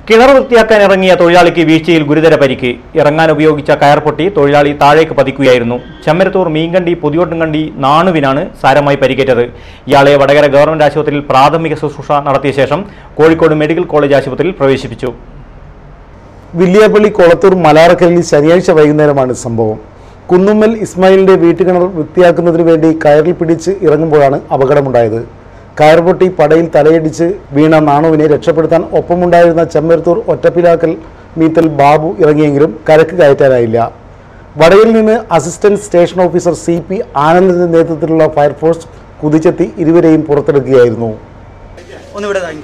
കിണർ വൃത്തിയാക്കാൻ ഇറങ്ങിയ തൊഴിലാളിക്ക് വീഴ്ചയിൽ ഗുരുതര പരിക്ക് ഇറങ്ങാൻ ഉപയോഗിച്ച കയർ പൊട്ടി തൊഴിലാളി താഴേക്ക് പതിക്കുകയായിരുന്നു ചെമ്മരത്തൂർ മീൻകണ്ടി പുതിയോട്ടുംകണ്ടി നാണുവിനാണ് സാരമായി പരിക്കേറ്റത് ഇയാളെ വടകര ഗവൺമെന്റ് ആശുപത്രിയിൽ പ്രാഥമിക ശുശ്രൂഷ നടത്തിയ ശേഷം കോഴിക്കോട് മെഡിക്കൽ കോളേജ് ആശുപത്രിയിൽ പ്രവേശിപ്പിച്ചു വില്യാപ്പള്ളി കൊളത്തൂർ മലാറക്കലിൽ ശനിയാഴ്ച വൈകുന്നേരമാണ് സംഭവം കുന്നുമ്മൽ ഇസ്മായിലിന്റെ വീട്ടുകിണർ വൃത്തിയാക്കുന്നതിന് വേണ്ടി കയറിൽ പിടിച്ച് ഇറങ്ങുമ്പോഴാണ് അപകടമുണ്ടായത് കയർ പൊട്ടി പടയിൽ തലയടിച്ച് വീണ നാണുവിനെ രക്ഷപ്പെടുത്താൻ ഒപ്പമുണ്ടായിരുന്ന ചെമ്മരത്തൂർ ഒറ്റപ്പിലാക്കൽ മീത്തൽ ബാബു ഇറങ്ങിയെങ്കിലും കരക്ക് കയറ്റാനായില്ല വടയിൽ നിന്ന് assistant station officer C P ആനന്ദിന്റെ നേതൃത്വത്തിലുള്ള ഫയർഫോഴ്സ് കുതിച്ചെത്തി ഇരുവരെയും പുറത്തെടുക്കുകയായിരുന്നു ഒന്നിവിടെ താങ്കി